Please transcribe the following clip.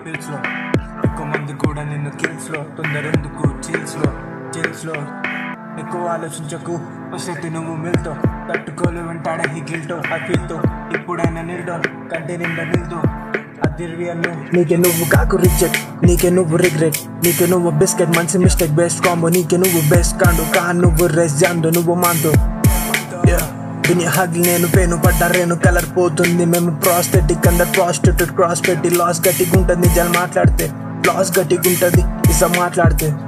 pills లో ఎక్కువ మంది కూడా నిన్ను కిల్స్ లో తొందరెందుకు చిల్స్ లో చిల్స్ లో ఎక్కువ ఆలోచించకు వసతి నువ్వు మిల్తో తట్టుకోలు వెంటాడే ఈ గిల్టో ఆ ఫీల్తో ఇప్పుడైనా నిల్డో కంటి నిండా నిల్దో అదిర్వియల్లు నీకే నువ్వు కాకు రిజెక్ట్ నీకే నువ్వు రిగ్రెట్ నీకే నువ్వు బిస్కెట్ మంచి మిస్టేక్ బెస్ట్ కాంబో నీకే నువ్వు బెస్ట్ కాండు కా నువ్వు రెస్ జాందో నువ్వు మాందో దునియా హగి నేను పేను పడ్డా రేను కలర్ పోతుంది మేము ప్రాస్థెటిక్ అందర్ ప్రాస్టిట్యూట్ క్రాస్ పెట్టి లాస్ గట్టిగుంటుంది నిజాలు మాట్లాడితే లాస్ గట్టిగుంటది ఇస మాట్లాడితే